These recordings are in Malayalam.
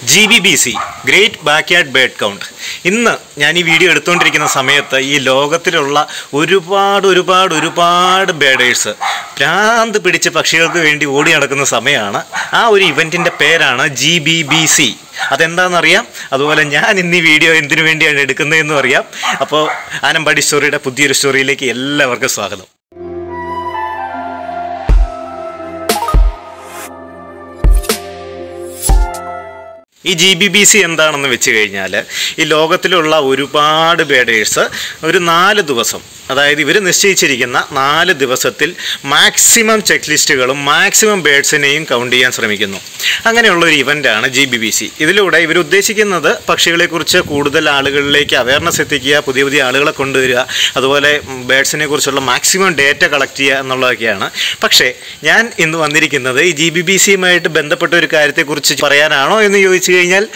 G B B C great backyard bird count ഇന്ന് ഞാൻ ഈ വീഡിയോ എടുത്തുകൊണ്ടിരിക്കുന്ന സമയത്ത് ഈ ലോകത്തിലുള്ള ഒരുപാട് ഒരുപാട് ഒരുപാട് ബേഡേഴ്സ് ഭ്രാന്ത് പിടിച്ച് പക്ഷികൾക്ക് വേണ്ടി ഓടി നടക്കുന്ന സമയമാണ് ആ ഒരു ഇവൻറ്റിൻ്റെ പേരാണ് ജി ബി ബി സി അതെന്താണെന്നറിയാം അതുപോലെ ഞാൻ ഇന്ന് ഈ വീഡിയോ എന്തിനു വേണ്ടിയാണ് എടുക്കുന്നതെന്നും അറിയാം അപ്പോൾ ആനമ്പാടി സ്റ്റോറിയുടെ പുതിയൊരു സ്റ്റോറിയിലേക്ക് എല്ലാവർക്കും സ്വാഗതം ഈ ജി ബി ബി സി എന്താണെന്ന് വെച്ച് കഴിഞ്ഞാൽ ഈ ലോകത്തിലുള്ള ഒരുപാട് ബേഡേഴ്സ് ഒരു നാല് ദിവസം അതായത് ഇവർ നിശ്ചയിച്ചിരിക്കുന്ന നാല് ദിവസത്തിൽ മാക്സിമം ചെക്ക് ലിസ്റ്റുകളും മാക്സിമം ബേഡ്സിനെയും കൗണ്ട് ചെയ്യാൻ ശ്രമിക്കുന്നു അങ്ങനെയുള്ള ഒരു ഇവൻ്റാണ് ജി ബി ബി സി ഇതിലൂടെ ഇവർ ഉദ്ദേശിക്കുന്നത് പക്ഷികളെക്കുറിച്ച് കൂടുതൽ ആളുകളിലേക്ക് അവയർനെസ് എത്തിക്കുക പുതിയ പുതിയ ആളുകളെ കൊണ്ടുവരിക അതുപോലെ ബേഡ്സിനെ കുറിച്ചുള്ള മാക്സിമം ഡേറ്റ കളക്ട് ചെയ്യുക എന്നുള്ളതൊക്കെയാണ് പക്ഷേ ഞാൻ ഇന്ന് വന്നിരിക്കുന്നത് ഈ ജി ബി ബി സിയുമായിട്ട് ബന്ധപ്പെട്ട ഒരു കാര്യത്തെക്കുറിച്ച് പറയാനാണോ എന്ന് ചോദിച്ചു കഴിഞ്ഞാൽ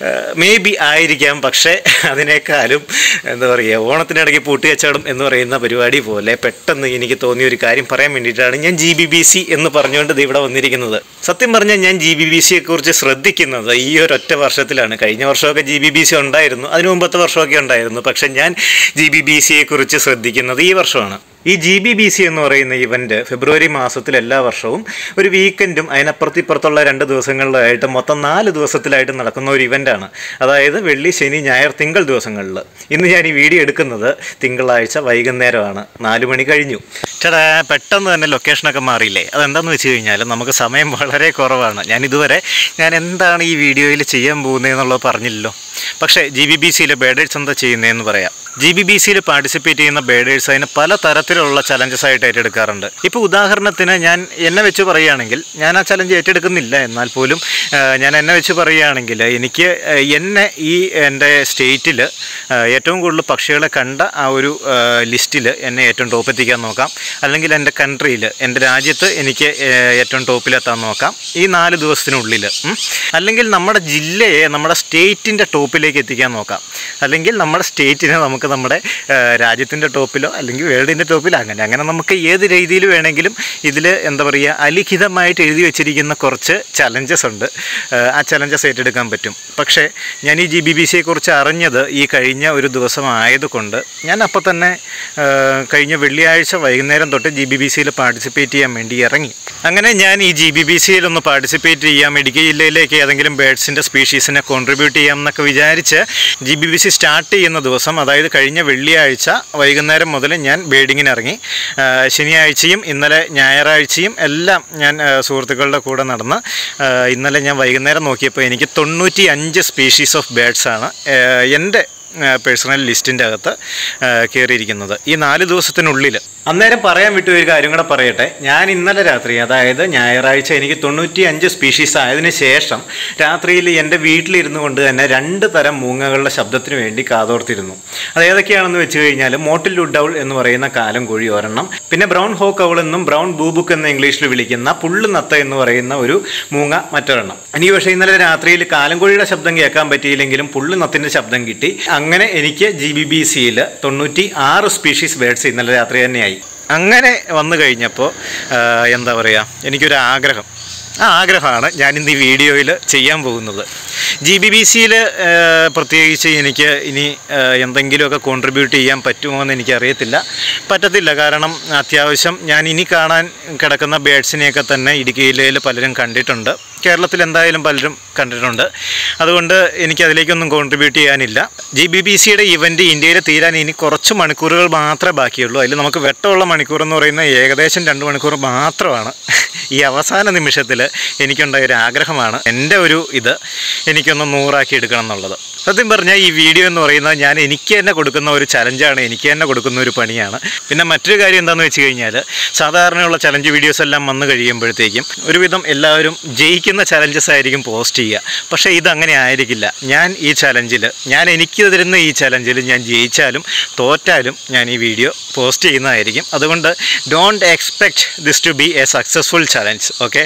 മേ ബി ആയിരിക്കാം പക്ഷേ അതിനേക്കാളും എന്താ പറയുക ഓണത്തിനിടയ്ക്ക് പൂട്ടുകച്ചവടം എന്ന് പറയുന്ന പരിപാടി പോലെ പെട്ടെന്ന് എനിക്ക് തോന്നിയ ഒരു കാര്യം പറയാൻ വേണ്ടിയിട്ടാണ് ഞാൻ ജി ബി ബി സി എന്ന് പറഞ്ഞുകൊണ്ട് ഇത് ഇവിടെ വന്നിരിക്കുന്നത് സത്യം പറഞ്ഞാൽ ഞാൻ ജി ബി ബി സിയെ കുറിച്ച് ശ്രദ്ധിക്കുന്നത് ഈ ഒരു ഒറ്റ വർഷത്തിലാണ് കഴിഞ്ഞ വർഷമൊക്കെ ജി ബി ബി സി ഉണ്ടായിരുന്നു അതിനു മുമ്പത്തെ വർഷമൊക്കെ ഉണ്ടായിരുന്നു പക്ഷെ ഞാൻ ജി ബി ബി സിയെ കുറിച്ച് ശ്രദ്ധിക്കുന്നത് ഈ വർഷമാണ് ഈ ജി ബി ബി സി എന്ന് പറയുന്ന ഇവൻ്റ് ഫെബ്രുവരി മാസത്തിൽ എല്ലാ വർഷവും ഒരു വീക്കെൻഡും അതിനപ്പുറത്ത് ഇപ്പുറത്തുള്ള രണ്ട് ദിവസങ്ങളിലായിട്ട് മൊത്തം നാല് ദിവസത്തിലായിട്ട് നടക്കുന്ന ഒരു ഇവൻ്റാണ് അതായത് വെള്ളി ശനി ഞായർ തിങ്കൾ ദിവസങ്ങളിൽ ഇന്ന് ഞാൻ ഈ വീഡിയോ എടുക്കുന്നത് തിങ്കളാഴ്ച വൈകുന്നേരമാണ് നാല് മണി കഴിഞ്ഞു ചേട്ടാ പെട്ടെന്ന് തന്നെ ലൊക്കേഷനൊക്കെ മാറിയില്ലേ അതെന്താണെന്ന് വെച്ച് കഴിഞ്ഞാൽ നമുക്ക് സമയം വളരെ കുറവാണ് ഞാൻ ഇതുവരെ ഞാൻ എന്താണ് ഈ വീഡിയോയിൽ ചെയ്യാൻ പോകുന്നതെന്നുള്ളത് പറഞ്ഞില്ലല്ലോ പക്ഷേ ജി ബി ബി സിയിലെ ബേഡേഴ്സ് എന്താ ചെയ്യുന്നതെന്ന് പറയാം ജി ബി ബി സിയിൽ പാർട്ടിസിപ്പേറ്റ് ചെയ്യുന്ന ബേഡേഴ്സ് അതിന് പല തരത്തിലുള്ള ചലഞ്ചസ് ആയിട്ട് ഏറ്റെടുക്കാറുണ്ട് ഇപ്പോൾ ഉദാഹരണത്തിന് ഞാൻ എന്നെ വെച്ച് പറയുകയാണെങ്കിൽ ഞാൻ ആ ചലഞ്ച് ഏറ്റെടുക്കുന്നില്ല എന്നാൽ പോലും ആ, ഞാൻ എന്നെ വെച്ച് പറയുകയാണെങ്കിൽ എനിക്ക് ആ, എന്നെ ഈ എൻ്റെ സ്റ്റേറ്റിൽ ഏറ്റവും കൂടുതൽ പക്ഷികളെ കണ്ട ആ ഒരു ലിസ്റ്റിൽ എന്നെ ഏറ്റവും ടോപ്പ് എത്തിക്കാൻ നോക്കാം അല്ലെങ്കിൽ എൻ്റെ കൺട്രിയിൽ എൻ്റെ രാജ്യത്ത് എനിക്ക് ആ, ഏറ്റവും ടോപ്പിലെത്താൻ നോക്കാം ഈ നാല് ദിവസത്തിനുള്ളിൽ ഉം. അല്ലെങ്കിൽ നമ്മുടെ ജില്ലയെ നമ്മുടെ സ്റ്റേറ്റിൻ്റെ ടോപ്പിലേക്ക് എത്തിക്കാൻ നോക്കാം അല്ലെങ്കിൽ നമ്മുടെ സ്റ്റേറ്റിനെ നമുക്ക് നമ്മുടെ രാജ്യത്തിൻ്റെ ടോപ്പിലോ അല്ലെങ്കിൽ വേൾഡിൻ്റെ ടോപ്പിലോ അങ്ങനെ അങ്ങനെ നമുക്ക് ഏത് രീതിയിൽ വേണമെങ്കിലും ഇതിൽ എന്താ പറയുക അലിഖിതമായിട്ട് എഴുതി വെച്ചിരിക്കുന്ന കുറച്ച് ചലഞ്ചസ് ഉണ്ട് ആ, ആ ചലഞ്ചസ് ഏറ്റെടുക്കാൻ പറ്റും പക്ഷേ ഞാൻ ഈ ജി ബി ബി സിയെക്കുറിച്ച് അറിഞ്ഞത് ഈ കഴിഞ്ഞ ഒരു ദിവസം ആയതുകൊണ്ട് ഞാൻ അപ്പോൾ തന്നെ ആ, കഴിഞ്ഞ വെള്ളിയാഴ്ച വൈകുന്നേരം തൊട്ട് ജി ബി ബി സിയിൽ പാർട്ടിസിപ്പേറ്റ് ചെയ്യാൻ വേണ്ടി ഇറങ്ങി അങ്ങനെ ഞാൻ ഈ ജി ബി ബി സിയിൽ ഒന്ന് പാർട്ടിസിപ്പേറ്റ് ചെയ്യാം ഇടുക്കി ജില്ലയിലേക്ക് ഏതെങ്കിലും ബേഡ്സിൻ്റെ സ്പീഷീസിനെ കോൺട്രിബ്യൂട്ട് ചെയ്യാം എന്നൊക്കെ വിചാരിച്ച് G B B C start ചെയ്യുന്ന ദിവസം അതായത് കഴിഞ്ഞ വെള്ളിയാഴ്ച വൈകുന്നേരം മുതൽ ഞാൻ ബേഡിങ്ങിന് ഇറങ്ങി ആ, ശനിയാഴ്ചയും ഇന്നലെ ഞായറാഴ്ചയും എല്ലാം ഞാൻ ആ, സുഹൃത്തുക്കളുടെ കൂടെ നടന്ന് ആ, ഇന്നലെ ഞാൻ വൈകുന്നേരം നോക്കിയപ്പോൾ എനിക്ക് തൊണ്ണൂറ്റി അഞ്ച് സ്പീഷീസ് ഓഫ് ബേഡ്സാണ് എൻ്റെ പേഴ്സണൽ ലിസ്റ്റിൻ്റെ അകത്ത് ആ, കയറിയിരിക്കുന്നത് ഈ നാല് ദിവസത്തിനുള്ളിൽ അന്നേരം പറയാൻ വിട്ടു ഒരു കാര്യം കൂടെ പറയട്ടെ ഞാൻ ഇന്നലെ രാത്രി അതായത് ഞായറാഴ്ച എനിക്ക് തൊണ്ണൂറ്റി അഞ്ച് സ്പീഷീസ് ആയതിനു ശേഷം രാത്രിയിൽ എൻ്റെ വീട്ടിലിരുന്നു കൊണ്ട് തന്നെ രണ്ട് തരം മൂങ്ങകളുടെ ശബ്ദത്തിന് വേണ്ടി കാതോർത്തിരുന്നു അത് ഏതൊക്കെയാണെന്ന് വെച്ച് കഴിഞ്ഞാൽ മോട്ടിൽ ലുഡൗൾ എന്ന് പറയുന്ന കാലം കോഴി ഒരെണ്ണം പിന്നെ ബ്രൗൺ ഹോക്ക് ഔൾ എന്നും ബ്രൗൺ ബൂബുക്ക് എന്ന് ഇംഗ്ലീഷിൽ വിളിക്കുന്ന പുള്ളു നത്ത എന്ന് പറയുന്ന ഒരു മൂങ്ങ മറ്റൊരെണ്ണം ഇനി പക്ഷേ ഇന്നലെ രാത്രിയിൽ കാലംകോഴിയുടെ ശബ്ദം കേൾക്കാൻ പറ്റിയില്ലെങ്കിലും പുള്ളു നത്തിൻ്റെ ശബ്ദം കിട്ടി അങ്ങനെ എനിക്ക് ജി ബി ബി സിയിൽ തൊണ്ണൂറ്റി ആറ് സ്പീഷീസ് ബേഡ്സ് ഇന്നലെ രാത്രി തന്നെയായി അങ്ങനെ വന്നു കഴിഞ്ഞപ്പോൾ എന്താ പറയുക എനിക്കൊരു ആഗ്രഹം ആ ആഗ്രഹമാണ് ഞാനിന്ന് ഈ വീഡിയോയിൽ ചെയ്യാൻ പോകുന്നത് ജി ബി ബി സിയിൽ പ്രത്യേകിച്ച് എനിക്ക് ഇനി ആ, എന്തെങ്കിലുമൊക്കെ കോൺട്രിബ്യൂട്ട് ചെയ്യാൻ പറ്റുമോ എന്ന് എനിക്കറിയത്തില്ല പറ്റത്തില്ല കാരണം അത്യാവശ്യം ഞാൻ ഇനി കാണാൻ കിടക്കുന്ന ബേഡ്സിനെയൊക്കെ തന്നെ ഇടുക്കി ജില്ലയിൽ പലരും കണ്ടിട്ടുണ്ട് കേരളത്തിൽ എന്തായാലും പലരും കണ്ടിട്ടുണ്ട് അതുകൊണ്ട് എനിക്ക് അതിലേക്കൊന്നും കോൺട്രിബ്യൂട്ട് ചെയ്യാനില്ല ജി ബി ബി സിയുടെ ഇവൻറ്റ് ഇന്ത്യയിൽ തീരാൻ ഇനി കുറച്ച് മണിക്കൂറുകൾ മാത്രമേ ബാക്കിയുള്ളൂ അതിൽ നമുക്ക് വെട്ടമുള്ള മണിക്കൂർ എന്ന് പറയുന്നത് ഏകദേശം രണ്ട് മണിക്കൂർ മാത്രമാണ് ഈ അവസാന നിമിഷത്തിൽ എനിക്കുണ്ടായ ഒരു ആഗ്രഹമാണ് എൻ്റെ ഒരു ഇത് എനിക്കൊന്ന് നൂറാക്കി എടുക്കണം എന്നുള്ളത് സത്യം പറഞ്ഞാൽ ഈ വീഡിയോ എന്ന് പറയുന്നത് ഞാൻ എനിക്ക് തന്നെ കൊടുക്കുന്ന ഒരു ചലഞ്ചാണ് എനിക്ക് തന്നെ കൊടുക്കുന്ന ഒരു പണിയാണ് പിന്നെ മറ്റൊരു കാര്യം എന്താണെന്ന് വെച്ച് കഴിഞ്ഞാൽ സാധാരണയുള്ള ചലഞ്ച് വീഡിയോസ് എല്ലാം വന്നു കഴിയുമ്പോഴത്തേക്കും ഒരുവിധം എല്ലാവരും ജയിക്കുന്ന ചലഞ്ചസ് ആയിരിക്കും പോസ്റ്റ് ചെയ്യുക പക്ഷേ ഇതങ്ങനെ ആയിരിക്കില്ല ഞാൻ ഈ ചലഞ്ചിൽ ഞാൻ എനിക്ക് തരുന്ന ഈ ചലഞ്ചിൽ ഞാൻ ജയിച്ചാലും തോറ്റാലും ഞാൻ ഈ വീഡിയോ പോസ്റ്റ് ചെയ്യുന്നതായിരിക്കും അതുകൊണ്ട് don't expect this to be a successful challenge okay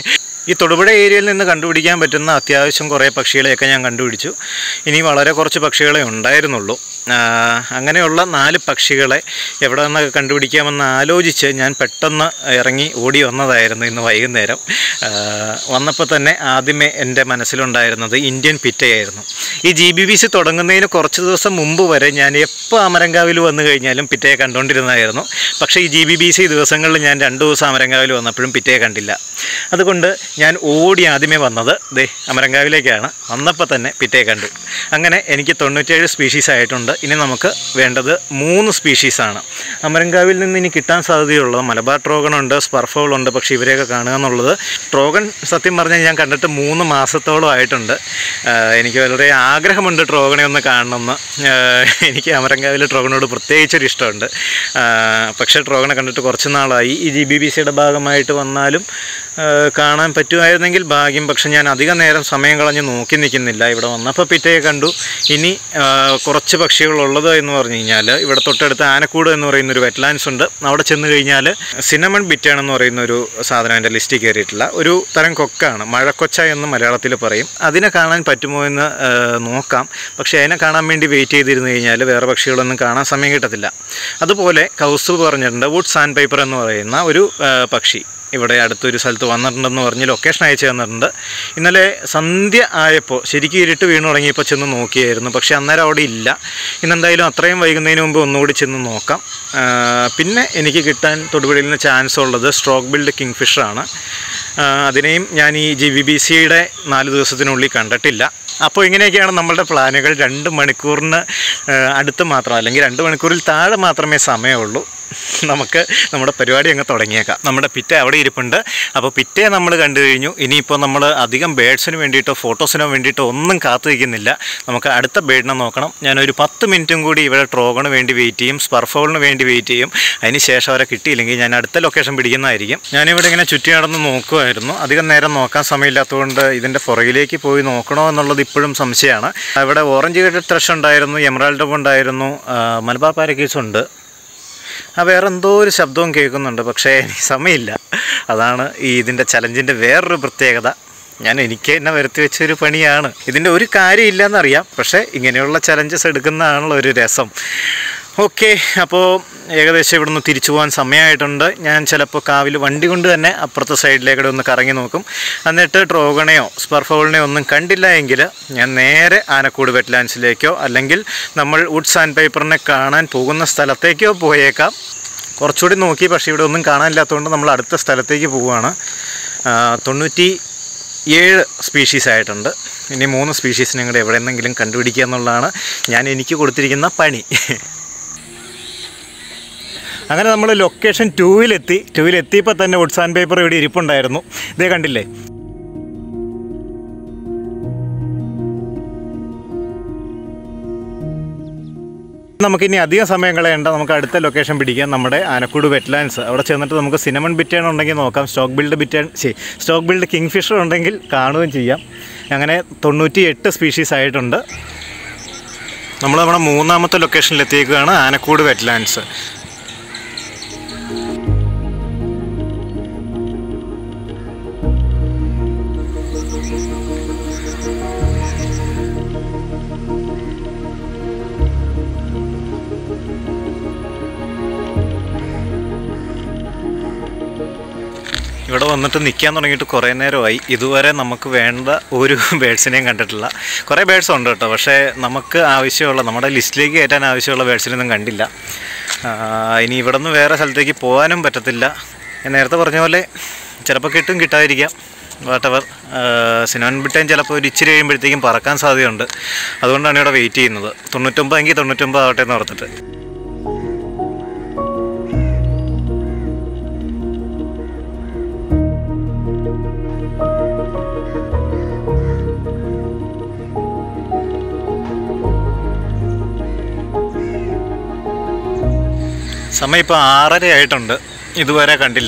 ഈ തൊടുപുഴ ഏരിയയിൽ നിന്ന് കണ്ടുപിടിക്കാൻ പറ്റുന്ന അത്യാവശ്യം കുറേ പക്ഷികളെയൊക്കെ ഞാൻ കണ്ടുപിടിച്ചു ഇനി വളരെ കുറച്ച് പക്ഷികളെ ഉണ്ടായിരുന്നുള്ളൂ ആ, അങ്ങനെയുള്ള നാല് പക്ഷികളെ എവിടെ നിന്നൊക്കെ കണ്ടുപിടിക്കാമെന്ന് ആലോചിച്ച് ഞാൻ പെട്ടെന്ന് ഇറങ്ങി ഓടി വന്നതായിരുന്നു ഇന്ന് വൈകുന്നേരം ആ, വന്നപ്പോൾ തന്നെ ആദ്യമേ എൻ്റെ മനസ്സിലുണ്ടായിരുന്നത് ഇന്ത്യൻ പിറ്റയായിരുന്നു ഈ ജി ബി ബി സി തുടങ്ങുന്നതിന് കുറച്ച് ദിവസം മുമ്പ് വരെ ഞാൻ എപ്പോൾ അമരങ്കാവിൽ വന്നു കഴിഞ്ഞാലും പിറ്റയെ കണ്ടുകൊണ്ടിരുന്നതായിരുന്നു പക്ഷേ ഈ ജി ബി ബി സി ദിവസങ്ങളിൽ ഞാൻ രണ്ട് ദിവസം അമരങ്കാവിൽ വന്നപ്പോഴും പിറ്റയെ കണ്ടില്ല അതുകൊണ്ട് ഞാൻ ഓടി ആദ്യമേ വന്നത് ദേ അമരങ്കാവിലേക്കാണ് വന്നപ്പോൾ തന്നെ പിറ്റയെ കണ്ടു അങ്ങനെ എനിക്ക് തൊണ്ണൂറ്റേഴ് സ്പീഷീസ് ആയിട്ടുണ്ട് ഇനി നമുക്ക് വേണ്ടത് മൂന്ന് സ്പീഷീസാണ് അമരങ്കാവിൽ നിന്ന് ഇനി കിട്ടാൻ സാധ്യതയുള്ളത് മലബാർ ട്രോഗൺ ഉണ്ട് സ്പർഫോൾ ഉണ്ട് പക്ഷേ ഇവരെയൊക്കെ കാണുക എന്നുള്ളത് ട്രോഗൺ സത്യം പറഞ്ഞാൽ ഞാൻ കണ്ടിട്ട് മൂന്ന് മാസത്തോളം ആയിട്ടുണ്ട് ആഹ് എനിക്ക് വളരെ ആഗ്രഹമുണ്ട് ട്രോഗണെ ഒന്ന് കാണണമെന്ന് ആഹ് എനിക്ക് അമരങ്കാവിലെ ട്രോഗണോട് പ്രത്യേകിച്ചൊരു ഇഷ്ടമുണ്ട് ആഹ് പക്ഷേ ട്രോഗണെ കണ്ടിട്ട് കുറച്ച് നാളായി ഈ ജി ബി ബി സിയുടെ ഭാഗമായിട്ട് വന്നാലും ആഹ് കാണാൻ പറ്റുമായിരുന്നെങ്കിൽ ഭാഗ്യം പക്ഷെ ഞാൻ അധികം നേരം സമയം കളഞ്ഞ് നോക്കി നിൽക്കുന്നില്ല ഇവിടെ വന്നപ്പോൾ പിറ്റേ കണ്ടു ഇനി ആഹ് കുറച്ച് പക്ഷികളുള്ളത് എന്ന് പറഞ്ഞു കഴിഞ്ഞാൽ ഇവിടെ തൊട്ടടുത്ത് ആനക്കൂട് എന്ന് പറയുന്ന ഒരു വെറ്റ്ലാൻഡ്സ് ഉണ്ട് അവിടെ ചെന്ന് കഴിഞ്ഞാൽ സിനമൺ ബിറ്റാൻ എന്ന് പറയുന്ന ഒരു സാധനം എൻ്റെ ലിസ്റ്റിൽ കയറിയിട്ടില്ല ഒരു തരം കൊക്കാണ് മഴക്കൊച്ച എന്ന് മലയാളത്തിൽ പറയും അതിനെ കാണാൻ പറ്റുമോ എന്ന് ആഹ് നോക്കാം പക്ഷേ അതിനെ കാണാൻ വേണ്ടി വെയിറ്റ് ചെയ്തിരുന്നു കഴിഞ്ഞാൽ വേറെ പക്ഷികളൊന്നും കാണാൻ സമയം കിട്ടത്തില്ല അതുപോലെ കൗസ് പറഞ്ഞിട്ടുണ്ട് വുഡ് സാൻഡ് പേപ്പർ എന്ന് പറയുന്ന ഒരു ആഹ് പക്ഷി ഇവിടെ അടുത്തൊരു സ്ഥലത്ത് വന്നിട്ടുണ്ടെന്ന് പറഞ്ഞ് ലൊക്കേഷൻ അയച്ചു തന്നിട്ടുണ്ട് ഇന്നലെ സന്ധ്യ ആയപ്പോൾ ശരിക്കും ഇരുട്ട് വീണു തുടങ്ങിയപ്പോൾ ചെന്ന് നോക്കിയായിരുന്നു പക്ഷേ അന്നേരം അവിടെ ഇല്ല ഇന്നെന്തായാലും അത്രയും വൈകുന്നതിന് മുമ്പ് ഒന്നുകൂടി ചെന്ന് നോക്കാം ആ, പിന്നെ എനിക്ക് കിട്ടാൻ തൊടുപുഴയിൽ നിന്ന് ചാൻസ് ഉള്ളത് സ്ട്രോക്ക് ബിൽഡ് കിങ് ഫിഷറാണ് അതിനെയും ഞാൻ ഈ ജി വി ബി സിയുടെ നാല് ദിവസത്തിനുള്ളിൽ കണ്ടിട്ടില്ല അപ്പോൾ ഇങ്ങനെയൊക്കെയാണ് നമ്മളുടെ പ്ലാനുകൾ രണ്ട് മണിക്കൂറിന് ആ, അടുത്ത് മാത്രം അല്ലെങ്കിൽ രണ്ട് മണിക്കൂറിൽ താഴെ മാത്രമേ സമയമുള്ളൂ നമുക്ക് നമ്മുടെ പരിപാടി അങ്ങ് തുടങ്ങിയേക്കാം നമ്മുടെ പിറ്റ അവിടെ ഇരിപ്പുണ്ട് അപ്പോൾ പിറ്റയെ നമ്മൾ കണ്ടു കഴിഞ്ഞു ഇനിയിപ്പോൾ നമ്മൾ അധികം ബേഡ്സിന് വേണ്ടിയിട്ടോ ഫോട്ടോസിനോ വേണ്ടിയിട്ടോ ഒന്നും കാത്തു നിൽക്കുന്നില്ല നമുക്ക് അടുത്ത ബേഡിനെ നോക്കണം ഞാനൊരു പത്ത് മിനിറ്റും കൂടി ഇവിടെ ട്രോഗിന് വേണ്ടി വെയിറ്റ് ചെയ്യും സ്പർഫോളിന് വേണ്ടി വെയിറ്റ് ചെയ്യും അതിന് ശേഷം അവരെ കിട്ടിയില്ലെങ്കിൽ ഞാൻ അടുത്ത ലൊക്കേഷൻ പിടിക്കുന്നതായിരിക്കും ഞാനിവിടെ ഇങ്ങനെ ചുറ്റി നടന്ന് നോക്കുമായിരുന്നു അധികം നേരം നോക്കാൻ സമയമില്ലാത്തതുകൊണ്ട് ഇതിൻ്റെ പുറകിലേക്ക് പോയി നോക്കണോ എന്നുള്ളത് ഇപ്പോഴും സംശയമാണ് ഇവിടെ ഓറഞ്ച് ഗേറ്റഡ് ത്രഷ് ഉണ്ടായിരുന്നു എമറാൾഡ് ഉണ്ടായിരുന്നു ആ, മലബാർ പാരക്കീസ് ഉണ്ട് ആ വേറെ എന്തോ ഒരു ശബ്ദവും കേൾക്കുന്നുണ്ട് പക്ഷേ എനിക്ക് സമയമില്ല അതാണ് ഈ ഇതിൻ്റെ ചലഞ്ചിൻ്റെ വേറൊരു പ്രത്യേകത ഞാൻ എനിക്ക് തന്നെ വരുത്തി വെച്ചൊരു പണിയാണ് ഇതിൻ്റെ ഒരു കാര്യമില്ലെന്നറിയാം പക്ഷേ ഇങ്ങനെയുള്ള ചലഞ്ചസ് എടുക്കുന്നതാണല്ലോ ഒരു രസം ഓക്കെ അപ്പോൾ ഏകദേശം ഇവിടുന്ന് തിരിച്ചു പോകാൻ സമയമായിട്ടുണ്ട് ഞാൻ ചിലപ്പോൾ കാവിൽ വണ്ടി കൊണ്ട് തന്നെ അപ്പുറത്തെ സൈഡിലേക്കൂടെ ഒന്ന് കറങ്ങി നോക്കും എന്നിട്ട് ട്രോഗണയോ സ്പർഫോളിനെയോ ഒന്നും കണ്ടില്ല എങ്കിൽ ഞാൻ നേരെ ആനക്കൂട് വെറ്റ്ലാൻഡ്സിലേക്കോ അല്ലെങ്കിൽ നമ്മൾ വുഡ്സ് ആൻഡ് പേപ്പറിനെ കാണാൻ പോകുന്ന സ്ഥലത്തേക്കോ പോയേക്കാം കുറച്ചുകൂടി നോക്കി പക്ഷേ ഇവിടെ ഒന്നും കാണാനില്ലാത്തതുകൊണ്ട് നമ്മൾ അടുത്ത സ്ഥലത്തേക്ക് പോവുകയാണ് ആ, തൊണ്ണൂറ്റി ഏഴ് സ്പീഷീസ് ആയിട്ടുണ്ട് ഇനി മൂന്ന് സ്പീഷീസിനെ കൂടെ എവിടെയെന്നെങ്കിലും കണ്ടുപിടിക്കുക എന്നുള്ളതാണ് ഞാൻ എനിക്ക് കൊടുത്തിരിക്കുന്ന പണി അങ്ങനെ നമ്മൾ ലൊക്കേഷൻ ടൂവിലെത്തി ടൂവിലെത്തിയപ്പോൾ തന്നെ വുഡ്സ് ആൻഡ് പേപ്പർ ഇവിടെ ഇരിപ്പുണ്ടായിരുന്നു ഇതേ കണ്ടില്ലേ നമുക്കിനി അധികം സമയം കളയണ്ട നമുക്ക് അടുത്ത ലൊക്കേഷൻ പിടിക്കാം നമ്മുടെ ആനക്കൂട് വെറ്റ്ലാൻഡ്സ് അവിടെ ചെന്നിട്ട് നമുക്ക് സിനമൺ ബിറ്റേൺ ഉണ്ടെങ്കിൽ നോക്കാം സ്റ്റോക്ക് ബിൽഡ് ബിറ്റേൺ ശരി സ്റ്റോക്ക് ബിൽഡ് കിങ് ഫിഷർ ഉണ്ടെങ്കിൽ കാണുകയും ചെയ്യാം അങ്ങനെ തൊണ്ണൂറ്റി എട്ട് സ്പീഷീസ് ആയിട്ടുണ്ട് നമ്മൾ നമ്മുടെ മൂന്നാമത്തെ ലൊക്കേഷനിൽ എത്തിയേക്കുകയാണ് ആനക്കൂട് വെറ്റ്ലാൻഡ്സ് ഇവിടെ വന്നിട്ട് നിൽക്കാൻ തുടങ്ങിയിട്ട് കുറേ നേരമായി ഇതുവരെ നമുക്ക് വേണ്ട ഒരു ബേഡ്സിനെയും കണ്ടിട്ടില്ല കുറേ ബേഡ്സ് ഉണ്ട് കേട്ടോ പക്ഷേ നമുക്ക് ആവശ്യമുള്ള നമ്മുടെ ലിസ്റ്റിലേക്ക് കയറ്റാൻ ആവശ്യമുള്ള ബേഡ്സിനൊന്നും കണ്ടില്ല ആ, ഇനി ഇവിടെ നിന്ന് വേറെ സ്ഥലത്തേക്ക് പോകാനും പറ്റത്തില്ല ഞാൻ നേരത്തെ പറഞ്ഞ പോലെ ചിലപ്പോൾ കിട്ടും കിട്ടാതിരിക്കാം വാട്ടവർ സിനോൻ ബിട്ടേൻ ചിലപ്പോൾ ഒരു ഇച്ചിരി കഴിയുമ്പോഴത്തേക്കും പറക്കാൻ സാധ്യതയുണ്ട് അതുകൊണ്ടാണ് ഇവിടെ വെയിറ്റ് ചെയ്യുന്നത് തൊണ്ണൂറ്റൊമ്പത് എങ്കിൽ തൊണ്ണൂറ്റൊമ്പത് ആവട്ടെ എന്ന് ഓർത്തിട്ട് സമയം ഇപ്പോൾ ആറര ആയിട്ടുണ്ട് ഇതുവരെ കണ്ടില്ല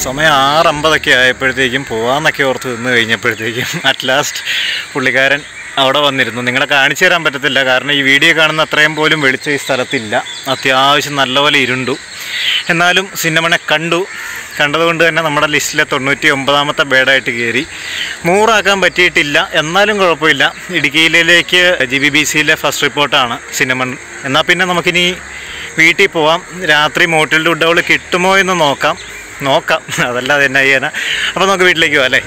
സമയം ആറ് അമ്പതൊക്കെ ആയപ്പോഴത്തേക്കും പോവാന്നൊക്കെ ഓർത്ത് നിന്ന് കഴിഞ്ഞപ്പോഴത്തേക്കും അറ്റ് ലാസ്റ്റ് പുള്ളിക്കാരൻ അവിടെ വന്നിരുന്നു നിങ്ങളെ കാണിച്ചു തരാൻ പറ്റത്തില്ല കാരണം ഈ വീഡിയോ കാണുന്ന അത്രയും പോലും വെളിച്ചം ഈ സ്ഥലത്തില്ല അത്യാവശ്യം നല്ലപോലെ ഇരുണ്ടു എന്നാലും സിനിമനെ കണ്ടു കണ്ടതുകൊണ്ട് തന്നെ നമ്മുടെ ലിസ്റ്റിലെ തൊണ്ണൂറ്റി ഒമ്പതാമത്തെ ബേഡായിട്ട് കയറി നൂറാക്കാൻ പറ്റിയിട്ടില്ല എന്നാലും കുഴപ്പമില്ല ഇടുക്കിയിലേക്ക് ജി ബി ബി സിയിലെ ഫസ്റ്റ് റിപ്പോർട്ടാണ് സിനിമൺ എന്നാൽ പിന്നെ നമുക്കിനി വീട്ടിൽ പോവാം രാത്രി മോട്ടിൽ ഡുഡൗൾ കിട്ടുമോ എന്ന് നോക്കാം നോക്കാം അതല്ലാതെ എന്നാ ചെയ്യാനാ അപ്പോൾ നമുക്ക് വീട്ടിലേക്ക് പോവാം അല്ലേ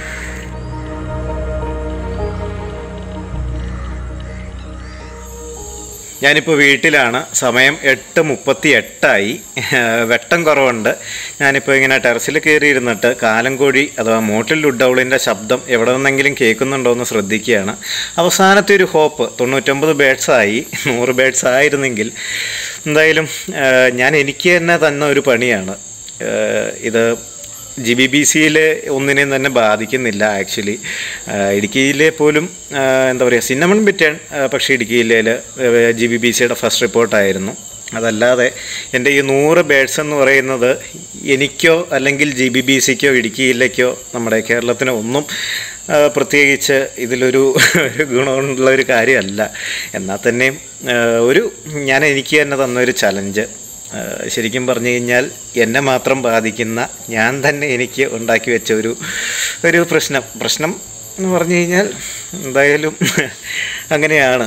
ഞാനിപ്പോൾ വീട്ടിലാണ് സമയം എട്ട് മുപ്പത്തി എട്ടായി വെട്ടം കുറവുണ്ട് ഞാനിപ്പോൾ ഇങ്ങനെ ടെറസിൽ കയറിയിരുന്നിട്ട് കാലംകോഴി അഥവാ മോട്ടിൽ ലുഡൗളിൻ്റെ ശബ്ദം എവിടെ നിന്നെങ്കിലും കേൾക്കുന്നുണ്ടോ എന്ന് ശ്രദ്ധിക്കുകയാണ് അവസാനത്തെ ഒരു ഹോപ്പ് തൊണ്ണൂറ്റൊമ്പത് ബേഡ്സായി നൂറ് ബേഡ്സ് ആയിരുന്നെങ്കിൽ എന്തായാലും ആ, ഞാൻ എനിക്ക് തന്നെ തന്ന ഒരു പണിയാണ് ആ, ഇത് ജി ബി ബി സിയിലെ ഒന്നിനെയും തന്നെ ബാധിക്കുന്നില്ല ആക്ച്വലി ഇടുക്കിയിലെ പോലും ആ, എന്താ പറയുക സിന്നമൺ ബിറ്റേൺ പക്ഷേ ഇടുക്കിയിലെ ജി ബി ബി സിയുടെ ഫസ്റ്റ് റിപ്പോർട്ടായിരുന്നു അതല്ലാതെ എൻ്റെ ഈ നൂറ് ബേഡ്സ് എന്ന് പറയുന്നത് എനിക്കോ അല്ലെങ്കിൽ ജി ബി ബി സിക്കോ ഇടുക്കിയിലേക്കോ നമ്മുടെ കേരളത്തിനോ ഒന്നും ആ, പ്രത്യേകിച്ച് ഇതിലൊരു ഒരു ഗുണമുള്ള ഒരു കാര്യമല്ല എന്നാൽ തന്നെയും ആ, ഒരു ഞാൻ എനിക്ക് തന്നെ തന്നൊരു ചലഞ്ച് ഏഹ് ശരിക്കും പറഞ്ഞു കഴിഞ്ഞാൽ എന്നെ മാത്രം ബാധിക്കുന്ന ഞാൻ തന്നെ എനിക്ക് ഉണ്ടാക്കി വെച്ച ഒരു ഒരു പ്രശ്നം പ്രശ്നം എന്ന് പറഞ്ഞു കഴിഞ്ഞാൽ എന്തായാലും അങ്ങനെയാണ്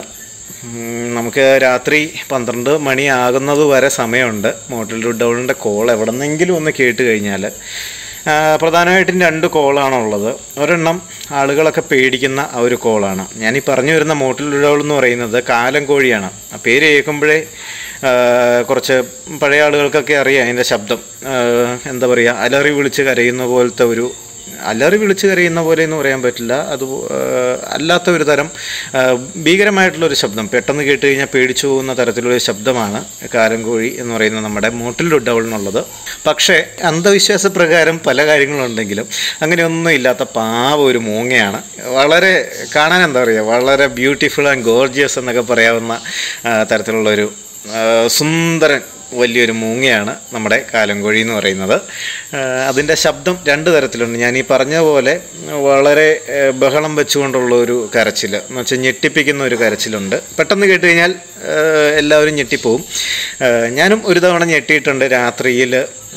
ഉം, നമുക്ക് രാത്രി പന്ത്രണ്ട് മണി ആകുന്നത് വരെ സമയമുണ്ട് മോട്ടൽ ഡൗണിൻ്റെ കോൾ എവിടെന്നെങ്കിലും ഒന്ന് കേട്ട് കഴിഞ്ഞാൽ ആ, പ്രധാനമായിട്ടും രണ്ട് കോളാണുള്ളത് ഒരെണ്ണം ആളുകളൊക്കെ പേടിക്കുന്ന ആ ഒരു കോളാണ് ഞാൻ ഈ പറഞ്ഞു വരുന്ന മോട്ടിൽ ഡൗൾ എന്ന് പറയുന്നത് കാലം കോഴിയാണ് ആ പേര് കേൾക്കുമ്പോഴേ ആ, കുറച്ച് പഴയ ആളുകൾക്കൊക്കെ അറിയാം അതിൻ്റെ ശബ്ദം ആ, എന്താ പറയുക അലറി വിളിച്ച് കരയുന്ന പോലത്തെ ഒരു അലറി വിളിച്ച് കരയുന്ന പോലെ എന്ന് പറയാൻ പറ്റില്ല അത് ആ, അല്ലാത്ത ഒരു തരം ആ, ഭീകരമായിട്ടുള്ളൊരു ശബ്ദം പെട്ടെന്ന് കേട്ട് കഴിഞ്ഞാൽ പേടിച്ചു പോകുന്ന തരത്തിലുള്ള ഒരു ശബ്ദമാണ് കാലംകോഴി എന്ന് പറയുന്ന നമ്മുടെ മോട്ടിൽ ഡൗൾ എന്നുള്ളത് പക്ഷേ അന്ധവിശ്വാസ പ്രകാരം പല കാര്യങ്ങളുണ്ടെങ്കിലും അങ്ങനെയൊന്നും ഇല്ലാത്ത പാവ ഒരു മൂങ്ങയാണ് വളരെ കാണാൻ എന്താ പറയുക വളരെ ബ്യൂട്ടിഫുൾ ആൻഡ് ഗോർജിയസ് എന്നൊക്കെ പറയാവുന്ന ആ, തരത്തിലുള്ളൊരു ആ, സുന്ദരൻ വലിയൊരു മൂങ്ങയാണ് നമ്മുടെ കാലംകോഴി എന്ന് പറയുന്നത് ആ, അതിൻ്റെ ശബ്ദം രണ്ട് തരത്തിലുണ്ട് ഞാൻ ഈ പറഞ്ഞ പോലെ വളരെ ആ, ബഹളം വെച്ചുകൊണ്ടുള്ള ഒരു കരച്ചിൽ എന്ന് വെച്ചാൽ ഞെട്ടിപ്പിക്കുന്ന ഒരു കരച്ചിലുണ്ട് പെട്ടെന്ന് കേട്ട് കഴിഞ്ഞാൽ ആ, എല്ലാവരും ഞെട്ടിപ്പോവും ആ, ഞാനും ഒരു തവണ ഞെട്ടിയിട്ടുണ്ട് രാത്രിയിൽ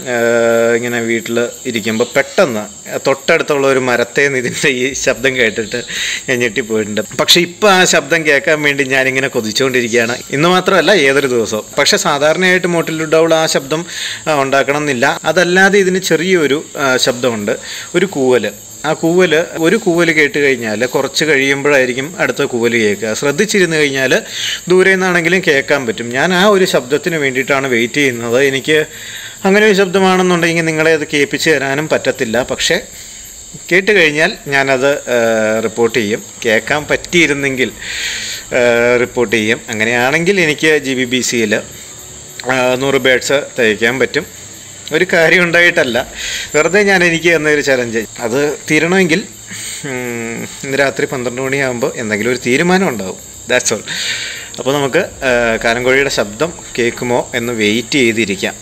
ഇങ്ങനെ വീട്ടിൽ ഇരിക്കുമ്പോൾ പെട്ടെന്ന് തൊട്ടടുത്തുള്ള ഒരു മരത്തെ ഇതിൻ്റെ ഈ ശബ്ദം കേട്ടിട്ട് ഞാൻ ഞെട്ടിപ്പോയിട്ടുണ്ട് പക്ഷേ ഇപ്പോൾ ആ ശബ്ദം കേൾക്കാൻ വേണ്ടി ഞാനിങ്ങനെ കൊതിച്ചുകൊണ്ടിരിക്കുകയാണ് ഇന്ന് മാത്രമല്ല ഏതൊരു ദിവസവും പക്ഷേ സാധാരണയായിട്ട് മോട്ടിൽ ഡൗൾ ആ ശബ്ദം ആ, ഉണ്ടാക്കണം എന്നില്ല അതല്ലാതെ ഇതിന് ചെറിയൊരു ആ, ശബ്ദമുണ്ട് ഒരു കൂവൽ ആ കൂവൽ ഒരു കൂവൽ കേട്ട് കഴിഞ്ഞാൽ കുറച്ച് കഴിയുമ്പോഴായിരിക്കും അടുത്ത കൂവൽ കേൾക്കുക ശ്രദ്ധിച്ചിരുന്ന് കഴിഞ്ഞാൽ ദൂരെ നിന്നാണെങ്കിലും കേൾക്കാൻ പറ്റും ഞാൻ ആ ഒരു ശബ്ദത്തിന് വേണ്ടിയിട്ടാണ് വെയിറ്റ് ചെയ്യുന്നത് എനിക്ക് അങ്ങനെ ഒരു ശബ്ദമാണെന്നുണ്ടെങ്കിൽ നിങ്ങളെ അത് കേൾപ്പിച്ച് തരാനും പറ്റത്തില്ല പക്ഷേ കേട്ട് കഴിഞ്ഞാൽ ഞാനത് റിപ്പോർട്ട് ചെയ്യും കേൾക്കാൻ പറ്റിയിരുന്നെങ്കിൽ റിപ്പോർട്ട് ചെയ്യും അങ്ങനെയാണെങ്കിൽ എനിക്ക് ജി ബി ബി സിയിൽ നൂറ് ബേഡ്സ് തയ്ക്കാൻ പറ്റും ഒരു കാര്യം ഉണ്ടായിട്ടല്ല വെറുതെ ഞാൻ എനിക്ക് തന്ന ഒരു ചലഞ്ച് അത് തീരണമെങ്കിൽ ഉം, ഇന്ന് രാത്രി പന്ത്രണ്ട് മണിയാകുമ്പോൾ എന്തെങ്കിലും ഒരു തീരുമാനം ഉണ്ടാവും ദാറ്റ്സ് ഓൾ അപ്പോൾ നമുക്ക് ആ, കാലംകോഴിയുടെ ശബ്ദം കേൾക്കുമോ എന്ന് വെയിറ്റ് ചെയ്തിരിക്കാം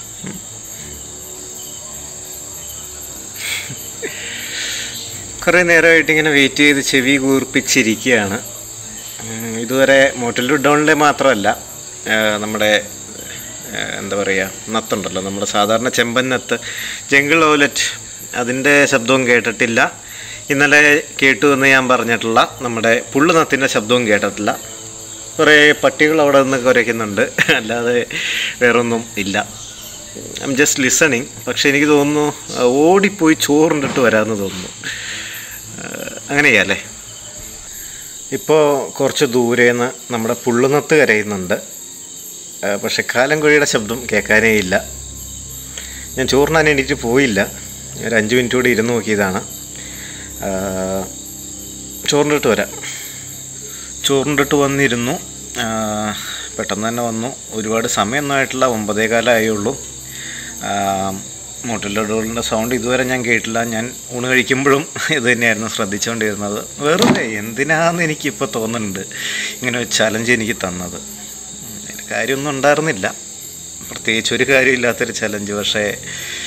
കുറേ നേരമായിട്ട് ഇങ്ങനെ വെയിറ്റ് ചെയ്ത് ചെവി കൂർപ്പിച്ചിരിക്കുകയാണ് ഉം, ഇതുവരെ മോട്ടൽ ഡൗണിലെ മാത്രമല്ല ആ, നമ്മുടെ ആ, എന്താ പറയുക നത്തുണ്ടല്ലോ നമ്മുടെ സാധാരണ ചെമ്പൻ നത്ത് ജംഗിൾ ഓലറ്റ് അതിൻ്റെ ശബ്ദവും കേട്ടിട്ടില്ല ഇന്നലെ കേട്ടു എന്ന് ഞാൻ പറഞ്ഞിട്ടുള്ള നമ്മുടെ പുള്ളുനത്തിൻ്റെ ശബ്ദവും കേട്ടിട്ടില്ല കുറേ പട്ടികൾ അവിടെ നിന്ന് കുരയ്ക്കുന്നുണ്ട് അല്ലാതെ വേറൊന്നും ഇല്ല ഐ എം ജസ്റ്റ് ലിസണിങ് പക്ഷെ എനിക്ക് തോന്നുന്നു ആ, ഓടിപ്പോയി ചോറുണ്ടിട്ട് വരാമെന്ന് തോന്നുന്നു ആ, അങ്ങനെയല്ലേ ഇപ്പോൾ കുറച്ച് ദൂരേന്ന് നമ്മുടെ പുള്ളുനത്ത് കരയുന്നുണ്ട് ആ, പക്ഷെ കാലംകോഴിയുടെ ശബ്ദം കേൾക്കാനേ ഇല്ല ഞാൻ ചോറിനാൻ എണീറ്റ് പോയില്ല ഒരു അഞ്ച് മിനിറ്റ് കൂടി ഇരുന്ന് നോക്കിയതാണ് ആ, ചോറിനിട്ട് വരാം ചോറിനിട്ട് വന്നിരുന്നു ആ, പെട്ടെന്ന് തന്നെ വന്നു ഒരുപാട് സമയമൊന്നും ആയിട്ടില്ല ഒമ്പതേ കാലമായുള്ളൂ മോട്ടിലോടുകളുടെ സൗണ്ട് ഇതുവരെ ഞാൻ കേട്ടില്ല ഞാൻ ഊണ് കഴിക്കുമ്പോഴും ഇത് തന്നെയായിരുന്നു ശ്രദ്ധിച്ചുകൊണ്ടിരുന്നത് വെറുതെ എന്തിനാന്ന് എനിക്കിപ്പോൾ തോന്നുന്നുണ്ട് ഇങ്ങനെ ഒരു ചലഞ്ച് എനിക്ക് തന്നത് അതിന് കാര്യമൊന്നും ഉണ്ടായിരുന്നില്ല പ്രത്യേകിച്ച് ഒരു കാര്യമില്ലാത്തൊരു ചലഞ്ച് പക്ഷേ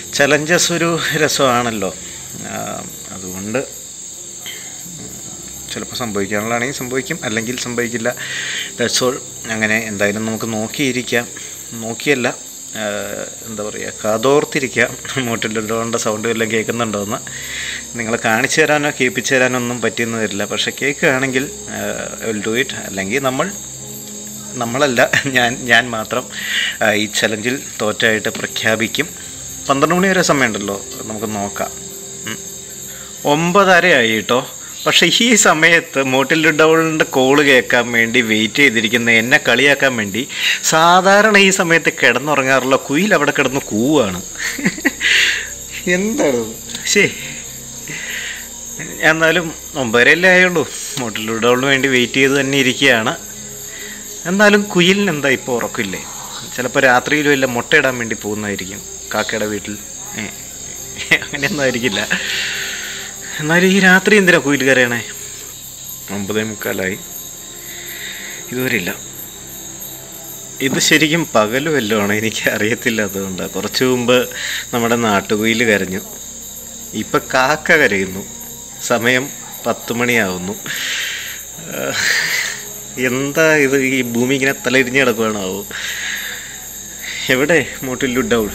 ചലഞ്ചസ് ഒരു രസമാണല്ലോ ആ, അതുകൊണ്ട് ചിലപ്പോൾ സംഭവിക്കാനുള്ളതാണെങ്കിൽ സംഭവിക്കും അല്ലെങ്കിൽ സംഭവിക്കില്ല ദാറ്റ്സ് ഓൾ അങ്ങനെ എന്തായാലും നമുക്ക് നോക്കിയിരിക്കാം നോക്കിയല്ല ആ, എന്താ പറയുക കാതോർത്തിരിക്കാം മോട്ടിലുള്ളതുകൊണ്ട് സൗണ്ട് വല്ലതും കേൾക്കുന്നുണ്ടോയെന്ന് നിങ്ങളെ കാണിച്ചു തരാനോ കേൾപ്പിച്ചു തരാനോ ഒന്നും പറ്റിയെന്ന് വരില്ല പക്ഷേ കേൾക്കുകയാണെങ്കിൽ വിൽ ഡു ഇറ്റ് അല്ലെങ്കിൽ നമ്മൾ നമ്മളല്ല ഞാൻ ഞാൻ മാത്രം ആ, ഈ ചലഞ്ചിൽ തോറ്റായിട്ട് പ്രഖ്യാപിക്കും പന്ത്രണ്ട് മണി വരെ സമയമുണ്ടല്ലോ നമുക്ക് നോക്കാം ഉം. ഒമ്പതരയായി കേട്ടോ പക്ഷേ ഈ സമയത്ത് മോട്ടിൽ ഡൗളിൻ്റെ കോള് കേൾക്കാൻ വേണ്ടി വെയിറ്റ് ചെയ്തിരിക്കുന്ന എന്നെ കളിയാക്കാൻ വേണ്ടി സാധാരണ ഈ സമയത്ത് കിടന്നുറങ്ങാറുള്ള കുയിൽ അവിടെ കിടന്ന് കൂവാണ് എന്താണ് ശരി എന്നാലും ഒമ്പതരയല്ലേ ആയുള്ളൂ മോട്ടിൽ ഡൗളിന് വേണ്ടി വെയിറ്റ് ചെയ്ത് തന്നെ ഇരിക്കുകയാണ് എന്നാലും കുയിലിന് എന്താ ഇപ്പോൾ ഉറക്കില്ലേ ചിലപ്പോൾ രാത്രിയിലും ഇല്ല മുട്ടയിടാൻ വേണ്ടി പോകുന്നതായിരിക്കും കാക്കയുടെ വീട്ടിൽ ഏ, അങ്ങനെയൊന്നും ആയിരിക്കില്ല എന്നാലും ഈ രാത്രി എന്തിനാ കുയിൽ കരയണേ ഒമ്പതേ മുക്കാലായി ഇതുവരെ ഇല്ല ഇത് ശരിക്കും പകൽ വല്ലതുമാണ് എനിക്ക് അറിയത്തില്ല അതുകൊണ്ട് കുറച്ച് മുമ്പ് നമ്മുടെ നാട്ടുകുയിൽ കരഞ്ഞു ഇപ്പം കാക്ക കരയുന്നു സമയം പത്ത് മണിയാവുന്നു ആഹ്, എന്താ ഇത് ഈ ഭൂമി ഇങ്ങനെ തലയിരിഞ്ഞ് കിടക്കുകയാണാവോ എവിടെ മോട്ടില്ലു ഡൗൺ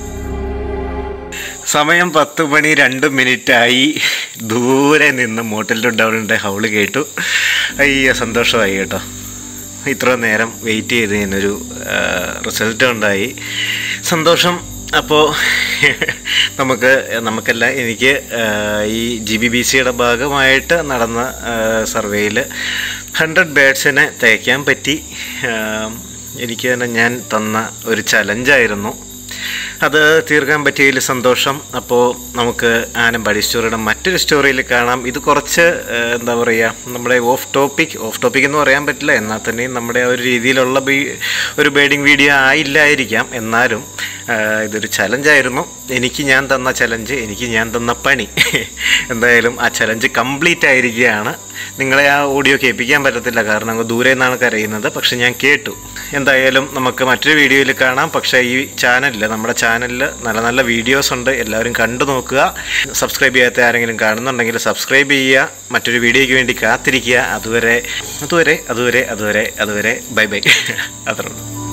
സമയം പത്ത് മണി രണ്ട് മിനിറ്റായി ദൂരെ നിന്ന് മോട്ടില്ലു ഡൗണിൻ്റെ ഹൗള് കേട്ടു അയ്യ സന്തോഷമായി കേട്ടോ ഇത്ര നേരം വെയിറ്റ് ചെയ്ത് ഞാനൊരു റിസൾട്ട് ഉണ്ടായി സന്തോഷം അപ്പോൾ നമുക്ക് നമുക്കല്ല എനിക്ക് ആ, ഈ ജി ബി ബി സിയുടെ ഭാഗമായിട്ട് നടന്ന സർവേയിൽ ഹൺഡ്രഡ് ബേഡ്സിനെ തയ്ക്കാൻ പറ്റി ആ, എനിക്ക് തന്നെ ഞാൻ തന്ന ഒരു ചലഞ്ചായിരുന്നു അത് തീർക്കാൻ പറ്റിയതിൽ സന്തോഷം അപ്പോൾ നമുക്ക് ആനമ്പാടി സ്റ്റോറിയുടെ മറ്റൊരു സ്റ്റോറിയിൽ കാണാം ഇത് കുറച്ച് ഏഹ്, എന്താ പറയുക നമ്മുടെ ഓഫ് ടോപ്പിക് ഓഫ് ടോപ്പിക് എന്ന് പറയാൻ പറ്റില്ല എന്നാൽ തന്നെയും നമ്മുടെ ആ ഒരു രീതിയിലുള്ള ബി ഒരു ബേഡിങ് വീഡിയോ ആയില്ലായിരിക്കാം എന്നാലും ഏഹ്, ഇതൊരു ചലഞ്ചായിരുന്നു എനിക്ക് ഞാൻ തന്ന ചലഞ്ച് എനിക്ക് ഞാൻ തന്ന പണി എന്തായാലും ആ ചലഞ്ച് കംപ്ലീറ്റ് ആയിരിക്കുകയാണ് നിങ്ങളെ ആ ഓഡിയോ കേൾപ്പിക്കാൻ പറ്റത്തില്ല കാരണം അങ്ങ് ദൂരെ നിന്നാണ് കരയുന്നത് പക്ഷെ ഞാൻ കേട്ടു എന്തായാലും നമുക്ക് മറ്റൊരു വീഡിയോയിൽ കാണാം പക്ഷേ ഈ ചാനലിൽ നമ്മുടെ ചാനലിൽ നല്ല നല്ല വീഡിയോസ് ഉണ്ട് എല്ലാവരും കണ്ടു നോക്കുക സബ്സ്ക്രൈബ് ചെയ്യാത്ത ആരെങ്കിലും കാണുന്നുണ്ടെങ്കിൽ സബ്സ്ക്രൈബ് ചെയ്യുക മറ്റൊരു വീഡിയോയ്ക്ക് വേണ്ടി കാത്തിരിക്കുക അതുവരെ അതുവരെ അതുവരെ അതുവരെ അതുവരെ ബൈ ബൈ അത്രേ ഉള്ളൂ